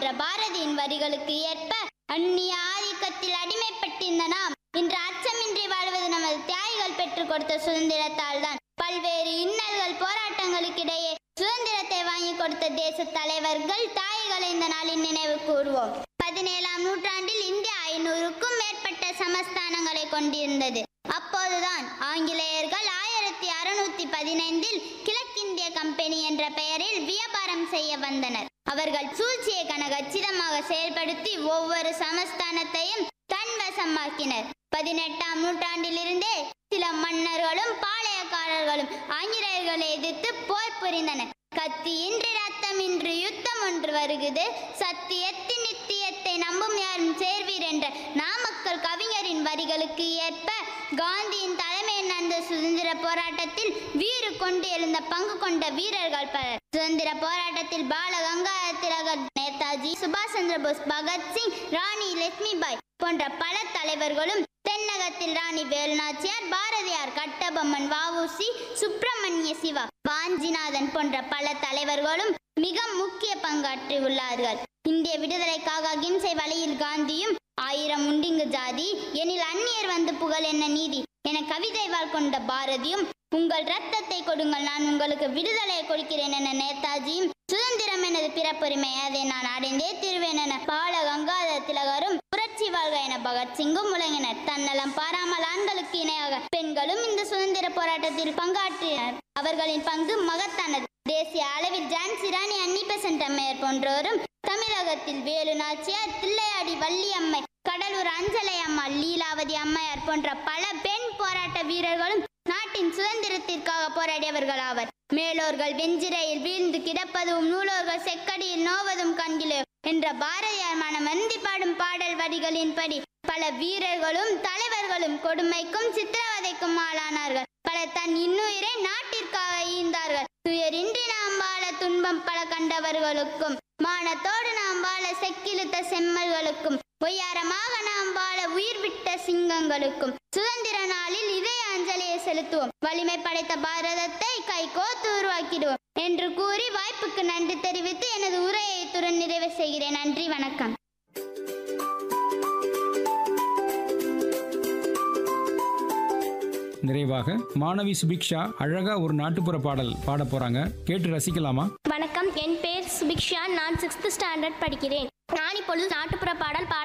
என்ற பாரதியின் வரிகளுக்கு ஏற்ப அந்நிய ஆதிக்கத்தில் அடிமைப்பட்டிருந்த நாம் இன்று அச்சமின்றி வாழ்வது நமது தியாகிகள் பெற்றுக் கொடுத்த சுதந்திரத்தால் தான் பல்வேறு இன்னல்கள் போராட்டங்களுக்கிடையே சுதந்திரத்தை வாங்கி கொடுத்த தேச தலைவர்கள் தாய்களை இந்த நாளில் நினைவு கூறுவோம் பதினேழாம் நூற்றாண்டில் இந்தியா ஐநூறுக்கும் மேற்பட்ட சமஸ்தானங்களை கொண்டிருந்தது அப்போதுதான் ஆங்கிலேயர்கள் ஆயிரத்தி அறுநூத்தி பதினைந்தில் கிழக்கிந்திய கம்பெனி என்ற பெயரில் வியாபாரம் செய்ய வந்தனர் அவர்கள் சூழ்ச்சியை கனகச்சிதமாக செயல்படுத்தி ஒவ்வொரு சமஸ்தானத்தையும் தன்வசமாக்கினர் பதினெட்டாம் நூற்றாண்டிலிருந்தே சில மன்னர்களும் பாளையக்காரர்களும் ஆங்கிலேயர்களை எதிர்த்து போர் புரிந்தனர் கத்தியின்றி ரத்தமின்றி யுத்தம் ஒன்று வருகுது சத்தியத்தின் நித்தியத்தை நம்பும் யாரும் சேர்வீர் என்ற நாமக்கல் கவிஞரின் வரிகளுக்கு ஏற்ப காந்தியின் தலைமையில் நடந்த சுதந்திர போராட்டத்தில் வீறு கொண்டு எழுந்த பங்கு கொண்ட வீரர்கள் பலர் சுதந்திர போராட்டத்தில் பால கங்காதர திலகர் நேதாஜி சுபாஷ் சந்திர போஸ் பகத்சிங் ராணி லட்சுமிபாய் போன்ற பல தலைவர்களும் தென்னகத்தில் ராணி வேலுநாச்சியார் பாரதியார் கட்டபொம்மன் வஉசி சுப்பிரமணிய சிவா வாஞ்சிநாதன் போன்ற பல தலைவர்களும் மிக முக்கிய பங்காற்றி உள்ளார்கள் இந்திய விடுதலைக்காக அகிம்சை வழியில் காந்தியும் ஆயிரம் உண்டிங்கு ஜாதி எனில் அந்நியர் வந்து புகழ் என்ன நீதி என கவிதை வாழ் கொண்ட பாரதியும் உங்கள் ரத்தத்தை கொடுங்கள் நான் உங்களுக்கு விடுதலையை கொடுக்கிறேன் என நேதாஜியும் சுதந்திரம் எனது பிறப்புரிமை அதை நான் அடைந்தே திருவேன் என பால கங்காதர திலகரும் புரட்சி வாழ்க என பகத்சிங்கும் முழங்கினர் தன்னலம் பாராமல் ஆண்களுக்கு இணையாக பெண்களும் இந்த சுதந்திர போராட்டத்தில் பங்காற்றினர் அவர்களின் பங்கு மகத்தானது தேசிய அளவில் ஜான்சி ராணி அன்னி பெசன்ட் அம்மையார் போன்றோரும் தமிழகத்தில் வேலு நாச்சியார் தில்லையாடி வள்ளியம்மை கடலூர் அஞ்சலை அம்மா லீலாவதி அம்மையார் போன்ற பல பெண் போராட்ட வீரர்களும் நாட்டின் சுதந்திரத்திற்காக போராடியவர்கள் ஆவர் மேலோர்கள் வெஞ்சிரையில் வீழ்ந்து கிடப்பதும் நூலோர்கள் செக்கடியில் நோவதும் கண்கிலே என்ற பாரதியார் மனம் வருந்தி பாடும் பாடல் வரிகளின்படி பல வீரர்களும் தலைவர்களும் கொடுமைக்கும் சித்திரவதைக்கும் ஆளானார்கள் பலர் தன் இன்னுயிரை நாட்டிற்காக ஈந்தார்கள் துயரின்றி நாம் வாழ துன்பம் பல கண்டவர்களுக்கும் மானத்தோடு நாம் வாழ செக்கிழுத்த செம்மல்களுக்கும் பொய்யாரமாக நாம் வாழ உயிர் விட்ட சிங்கங்களுக்கும் சுதந்திர நாளில் இதய அஞ்சலியை செலுத்துவோம் வலிமை படைத்த பாரதத்தை கைகோத்து உருவாக்கிடுவோம் என்று கூறி வாய்ப்புக்கு நன்றி தெரிவித்து எனது உரையை இத்துடன் நிறைவு செய்கிறேன் நன்றி வணக்கம் நிறைவாக மாணவி சுபிக்ஷா அழகா ஒரு நாட்டுப்புற பாடல் பாட போறாங்க கேட்டு ரசிக்கலாமா வணக்கம் என் பேர் சுபிக்ஷா நான் சிக்ஸ்த் ஸ்டாண்டர்ட் படிக்கிறேன் நான் இப்பொழுது நாட்டுப்புற பாடல் பாட